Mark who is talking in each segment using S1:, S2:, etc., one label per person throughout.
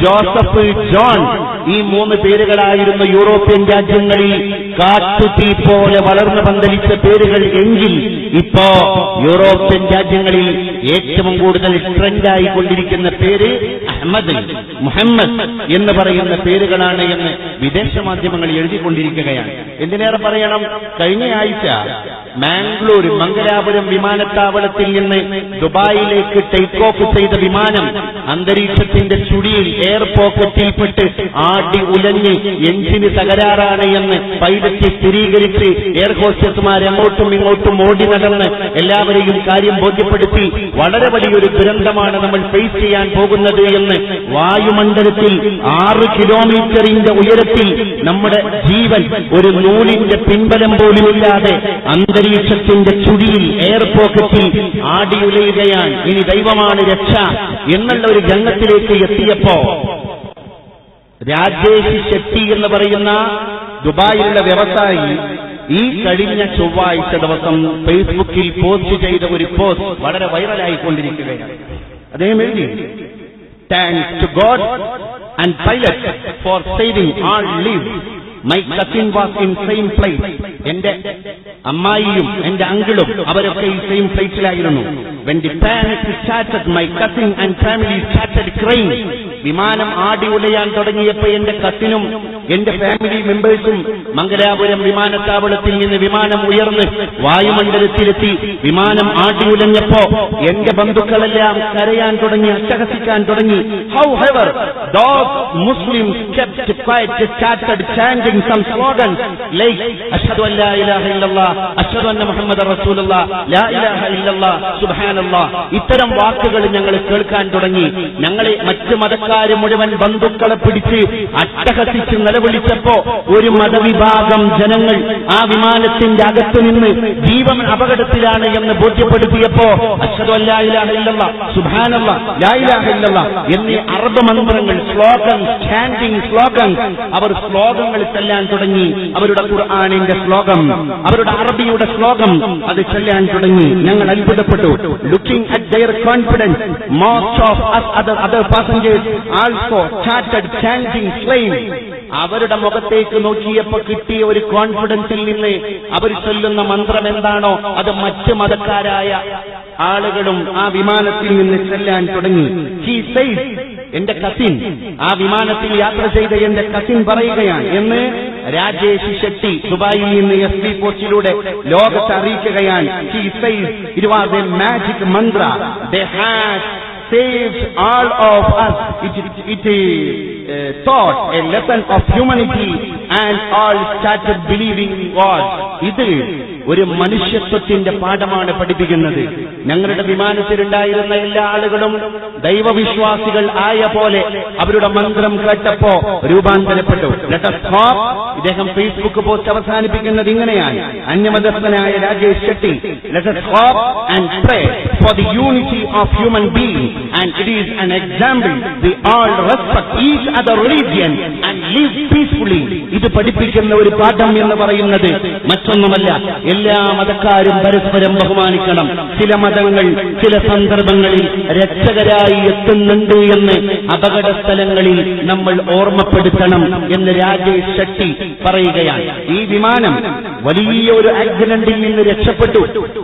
S1: Joseph John ഈ മൂന്ന് പേരുകളായിരുന്നു European രാജ്യങ്ങളിൽ കാട്ടുതീ പോലെ വളർന്നു പന്തലിച്ച പേരുകൾ എങ്കിൽ ഇപ്പോ യൂറോപ്യൻ രാജ്യങ്ങളിൽ ഏറ്റവും കൂടുതൽ ട്രെൻഡായി കൊണ്ടിരിക്കുന്ന പേര് അഹമ്മദ് മുഹമ്മദ് എന്ന് പറയുന്ന പേരുകളാണ് എന്ന് വിദേശ മാധ്യമങ്ങൾ എഴുതിക്കൊണ്ടിരിക്കുകയാണ് എന്തിനേറെ പറയണം കഴിഞ്ഞ ആഴ്ച മാംഗ്ലൂർ മംഗലാപുരം വിമാനത്താവളത്തിൽ നിന്ന് ദുബായിലേക്ക് ടേക്ക് ഓഫ് ചെയ്ത വിമാനം അന്തരീക്ഷത്തിന്റെ ചുടിയിൽ എയർ പോക്കറ്റിൽപ്പെട്ട് ആടി ഉലഞ്ഞ് എഞ്ചിന് തകരാറാണ് എന്ന് പൈലറ്റ് സ്ഥിരീകരിച്ച് എയർ ഹോസ്റ്റസുമാർ അങ്ങോട്ടും ഇങ്ങോട്ടും ഓടി നടന്ന് എല്ലാവരെയും കാര്യം ബോധ്യപ്പെടുത്തി വളരെ വലിയൊരു ദുരന്തമാണ് നമ്മൾ ഫേസ് ചെയ്യാൻ പോകുന്നത് എന്ന് വായുമണ്ഡലത്തിൽ ആറ് കിലോമീറ്ററിന്റെ ഉയരത്തിൽ നമ്മുടെ ജീവൻ ഒരു നൂലിന്റെ പിൻബലം പോലുമില്ലാതെ അന്തരീക്ഷത്തിന്റെ ചുടിയിൽ എയർ പോക്കറ്റിൽ ആടിയുലയുകയാണ് ഇനി ദൈവമാണ് രക്ഷ എന്നുള്ള ഒരു രംഗത്തിലേക്ക് എത്തിയപ്പോ രാജേഷ് ഷെട്ടി എന്ന് പറയുന്ന ദുബായിലുള്ള വ്യവസായി ഈ കഴിഞ്ഞ ചൊവ്വാഴ്ച ദിവസം ഫേസ്ബുക്കിൽ പോസ്റ്റ് ചെയ്ത ഒരു പോസ്റ്റ് വളരെ വൈറലായിക്കൊണ്ടിരിക്കുകയാണ് അദ്ദേഹം എഴുതി thanks to God and pilot for saving all leave my cousin was in same place എന്റെ അമ്മായിയും എന്റെ അങ്കിളും അവരൊക്കെ ഈ സെയിം പ്ലേസിലായിരുന്നു when the panic started my cousin and family started crying വിമാനം ആടി ഉലയാൻ തുടങ്ങിയപ്പോ എന്റെ കസിനും എന്റെ ഫാമിലി മെമ്പേഴ്സും മംഗലാപുരം വിമാനത്താവളത്തിൽ നിന്ന് വിമാനം ഉയർന്ന് വായുമണ്ഡലത്തിലെത്തി വിമാനം ആടി ഉലഞ്ഞപ്പോ എന്റെ ബന്ധുക്കളെല്ലാം കരയാൻ തുടങ്ങി അട്ടഹസിക്കാൻ തുടങ്ങി however those Muslims kept quiet started chanting some slogans like അഷ്ഹദു അൻ ലാ ഇലാഹ ഇല്ലല്ലാഹ് അഷ്ഹദു അന്ന മുഹമ്മദ് റസൂലുള്ളാഹ് ലാ ഇലാഹ ഇല്ലല്ലാഹ് സുബ്ഹാനല്ലാഹ് ഇത്തരം വാക്കുകൾ ഞങ്ങൾ കേൾക്കാൻ തുടങ്ങി ഞങ്ങളെ മറ്റ് മതക്കാര് മുഴുവൻ ബന്ധുക്കളെ പിടിച്ച് അട്ടഹസിച്ച് നിലവിളിച്ചപ്പോ ഒരു മതവിഭാഗം ജനങ്ങൾ ആ വിമാനത്തിന്റെ അകത്തു നിന്ന് ജീവൻ അപകടത്തിലാണ് എന്ന് ബോധ്യപ്പെടുത്തിയപ്പോ അഷ്ഹദു അൻ ലാ ഇലാഹ ഇല്ലല്ലാഹ് സുബ്ഹാനല്ലാഹ് ലാ ഇലാഹ ഇല്ലല്ലാഹ് എന്നീ അറബ് മന്ത്രങ്ങൾ സ്ലോഗൻ ചാൻഡിങ് സ്ലോഗൻ അവർ ശ്ലോകങ്ങൾ ചെല്ലാൻ തുടങ്ങി അവരുടെ ഖുർആാനിന്റെ ശ്ലോകം അവരുടെ അറബിയുടെ ശ്ലോകം അത് ചെല്ലാൻ തുടങ്ങി ഞങ്ങൾ അത്ഭുതപ്പെട്ടു looking at their confidence most of other other passengers also started chanting സ്ലെയിം അവരുടെ മുഖത്തേക്ക് നോക്കിയപ്പോ കിട്ടിയ ഒരു കോൺഫിഡൻസിൽ നിന്ന് അവർ ചൊല്ലുന്ന മന്ത്രം എന്താണോ അത് മറ്റ് മതക്കാരായ ആളുകളും ആ വിമാനത്തിൽ നിന്ന് ചെല്ലാൻ തുടങ്ങി ഹി സൈസ് എന്റെ കസിൻ ആ വിമാനത്തിൽ യാത്ര ചെയ്ത എന്റെ കസിൻ പറയുകയാണ് എന്ന് രാജേഷ് ഷെട്ടി ദുബായിൽ നിന്ന് എസ് പി പോസ്റ്റിലൂടെ ലോകത്തെ അറിയിക്കുകയാണ് he says it was a magic mantra they had saved all of us. It, it, it uh, taught a lesson of humanity and all started believing in God. ഇത് ഒരു മനുഷ്യത്വത്തിന്റെ പാഠമാണ് പഠിപ്പിക്കുന്നത് ഞങ്ങളുടെ വിമാനത്തിലുണ്ടായിരുന്ന എല്ലാ ആളുകളും ദൈവവിശ്വാസികൾ ആയ പോലെ അവരുടെ മന്ത്രം കേട്ടപ്പോ രൂപാന്തരപ്പെട്ടു Let us stop. ഇദ്ദേഹം ഫേസ്ബുക്ക് പോസ്റ്റ് അവസാനിപ്പിക്കുന്നത് ഇങ്ങനെയാണ് അന്യമതസ്ഥനായ Rajesh Shetty Let us stop and pray for the unity of human being and it is an example we all respect each other religion and live peacefully ഇത് പഠിപ്പിക്കുന്ന ഒരു പാഠം എന്ന് പറയുന്നത് മറ്റൊന്നുമല്ല എല്ലാ മതക്കാരും പരസ്പരം ബഹുമാനിക്കണം ചില മതങ്ങൾ ചില സന്ദർഭങ്ങളിൽ രക്ഷകരായി എത്തുന്നുണ്ട് എന്ന് അപകട സ്ഥലങ്ങളിൽ നമ്മൾ ഓർമ്മപ്പെടുത്തണം എന്ന് രാജേഷ് ഷെട്ടി പറയുകയാണ് ഈ വിമാനം വലിയ ഒരു ആക്സിഡന്റിൽ നിന്ന് രക്ഷപ്പെട്ടു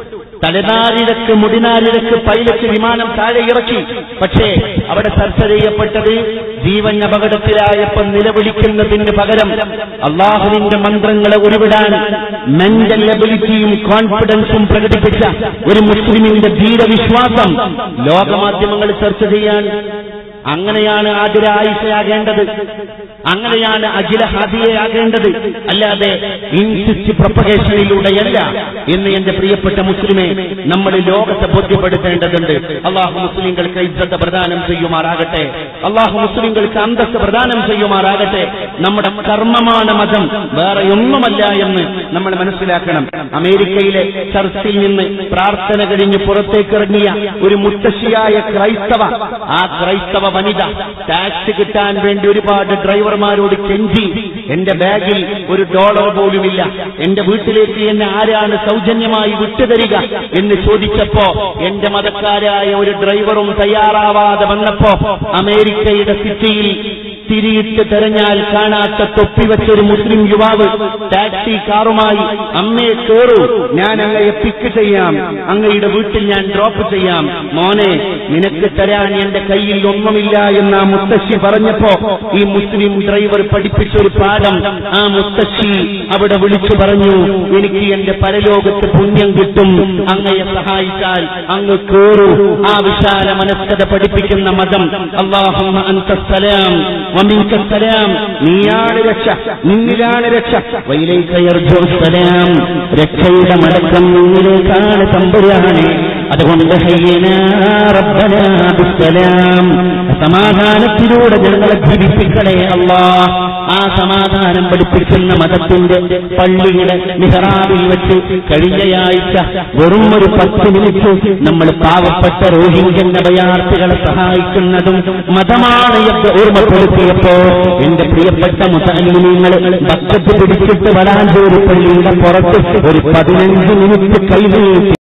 S1: തലനാരിഴക്ക് മുടിനാരിഴക്ക് പൈലറ്റ് വിമാനം താഴെ ഇറക്കി പക്ഷേ അവിടെ ചർച്ച ചെയ്യപ്പെട്ടത് ജീവൻ അപകടത്തിലായപ്പോൾ നിലവിളിക്കുന്നതിന് പകരം അള്ളാഹുവിന്റെ മന്ത്രങ്ങളെ ഉരുവിടാൻ മെന്റൽ എബിലിറ്റിയും കോൺഫിഡൻസും പ്രകടിപ്പിച്ച ഒരു മുസ്ലിമിന്റെ ധീരവിശ്വാസം ലോകമാധ്യമങ്ങൾ ചർച്ച ചെയ്യാൻ അങ്ങനെയാണ് ആതിര ആയിഷയാകേണ്ടത് അങ്ങനെയാണ് അഖില ഹാദിയയാകേണ്ടത് അല്ലാതെ ഇൻസിസ്റ്റ് പ്രൊപ്പഗേഷനിലൂടെയല്ല എന്ന് എന്റെ പ്രിയപ്പെട്ട മുസ്ലിമെ നമ്മൾ ലോകത്തെ ബോധ്യപ്പെടുത്തേണ്ടതുണ്ട് അള്ളാഹു മുസ്ലിങ്ങൾക്ക് ഇജ്ജത്ത് പ്രദാനം ചെയ്യുമാറാകട്ടെ അള്ളാഹു മുസ്ലിങ്ങൾക്ക് അന്തസ് പ്രദാനം ചെയ്യുമാറാകട്ടെ നമ്മുടെ കർമ്മമാണ് മതം വേറെ ഒന്നുമല്ല എന്ന് നമ്മൾ മനസ്സിലാക്കണം അമേരിക്കയിലെ ചർച്ചിൽ നിന്ന് പ്രാർത്ഥന കഴിഞ്ഞ് പുറത്തേക്കിറങ്ങിയ ഒരു മുത്തശ്ശിയായ ക്രൈസ്തവ ആ ക്രൈസ്തവ വനിത ടാക്സി കിട്ടാൻ വേണ്ടി ഒരുപാട് ഡ്രൈവർമാരോട് കെഞ്ചി എന്റെ ബാഗിൽ ഒരു ഡോളർ പോലുമില്ല എന്റെ വീട്ടിലേക്ക് എന്നെ ആരാണ് സൗജന്യമായി വിട്ടുതരിക എന്ന് ചോദിച്ചപ്പോ എന്റെ മതക്കാരായ ഒരു ഡ്രൈവറും തയ്യാറാവാതെ വന്നപ്പോ അമേരിക്കയുടെ സിറ്റിയിൽ തിരിയിട്ട് തെരഞ്ഞാൽ കാണാത്ത തൊപ്പി വെച്ചൊരു മുസ്ലിം യുവാവ് ടാക്സി കാറുമായി അമ്മയെ കേറൂ ഞാൻ അങ്ങയെ പിക്ക് ചെയ്യാം അങ്ങയുടെ വീട്ടിൽ ഞാൻ ഡ്രോപ്പ് ചെയ്യാം മോനെ നിനക്ക് തരാൻ എന്റെ കയ്യിൽ ഒന്നുമില്ല എന്ന് ആ മുത്തശ്ശി പറഞ്ഞപ്പോ ഈ മുസ്ലിം ഡ്രൈവർ പഠിപ്പിച്ച ഒരു പാഠം ആ മുത്തശ്ശി അവിടെ വിളിച്ചു പറഞ്ഞു എനിക്ക് എന്റെ പരലോകത്ത് പുണ്യം കിട്ടും അങ്ങയെ സഹായിച്ചാൽ അങ്ങ് കേറൂ ആ വിശാല മനസ്കത പഠിപ്പിക്കുന്ന മതം അള്ളാഹുമ്മ അന്തസ്സലാം വമിൻകസ്സലാം നീയാണ് രക്ഷ നിന്നിലാണ് രക്ഷ വൈലേക്കയർജോസ്സലാം രക്ഷയുടെ മടക്കം നിന്നിലേക്കാണ് തമ്പുരാണ് അതുകൊണ്ട് ഹയ്യനാ റബ്ബനാ ബിസ്സലാം സമാധാനത്തിലൂടെ ഞങ്ങളെ ജീവിപ്പിക്കണേ അല്ലാ ആ സമാധാനം പഠിപ്പിക്കുന്ന മതത്തിന്റെ പള്ളിയുടെ മിഹറാബിൽ വെച്ച് കഴിഞ്ഞയാഴ്ച വെറും ഒരു പത്ത് മിനിറ്റ് നമ്മൾ പാവപ്പെട്ട റോഹിംഗ്യൻ അഭയാർത്ഥികളെ സഹായിക്കുന്നതും മതമാണ് എന്ന് ഓർമ്മപ്പെടുത്തിയപ്പോ എന്റെ പ്രിയപ്പെട്ട മുസലിമീങ്ങൾ ബക്കറ്റ് പിടിച്ചിട്ട് വടാഞ്ചേരി പള്ളിയുടെ പുറത്ത് ഒരു പതിനഞ്ച് മിനിറ്റ് കൈനീട്ടി